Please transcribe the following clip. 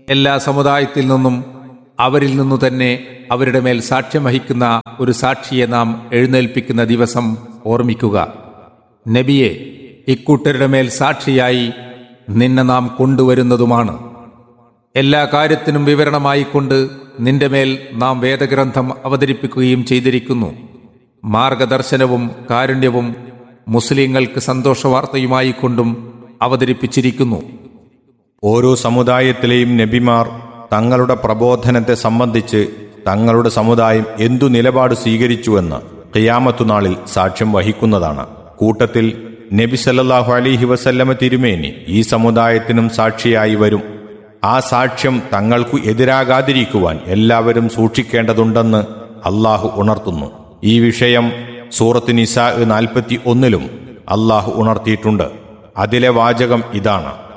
എല്ലാ സമുദായത്തിൽ നിന്നും അവരിൽ നിന്നു തന്നെ അവരുടെ മേൽ സാക്ഷ്യം വഹിക്കുന്ന ഒരു സാക്ഷിയെ നാം എഴുന്നേൽപ്പിക്കുന്ന ദിവസം ഓർമ്മിക്കുക നബിയെ ഇക്കൂട്ടരുടെ മേൽ സാക്ഷിയായി നിന്നെ നാം കൊണ്ടുവരുന്നതുമാണ് എല്ലാ കാര്യത്തിനും വിവരണമായിക്കൊണ്ട് നിന്റെ മേൽ നാം വേദഗ്രന്ഥം അവതരിപ്പിക്കുകയും ചെയ്തിരിക്കുന്നു മാർഗദർശനവും കാരുണ്യവും മുസ്ലിങ്ങൾക്ക് സന്തോഷവാർത്തയുമായി കൊണ്ടും അവതരിപ്പിച്ചിരിക്കുന്നു ഓരോ സമുദായത്തിലെയും നബിമാർ തങ്ങളുടെ പ്രബോധനത്തെ സംബന്ധിച്ച് തങ്ങളുടെ സമുദായം എന്തു നിലപാട് സ്വീകരിച്ചുവെന്ന് ഖിയാമത്തുനാളിൽ സാക്ഷ്യം വഹിക്കുന്നതാണ് കൂട്ടത്തിൽ നബി സല്ലല്ലാഹു അലൈഹി വസല്ലമ തിരുമേനി ഈ സമുദായത്തിനും സാക്ഷിയായി വരും ആ സാക്ഷ്യം തങ്ങൾക്കു എതിരാകാതിരിക്കുവാൻ എല്ലാവരും സൂക്ഷിക്കേണ്ടതുണ്ടെന്ന് അള്ളാഹു ഉണർത്തുന്നു ഈ വിഷയം സൂറത്ത് നിസാ നാൽപ്പത്തി ഒന്നിലും അള്ളാഹു ഉണർത്തിയിട്ടുണ്ട് അതിലെ വാചകം ഇതാണ്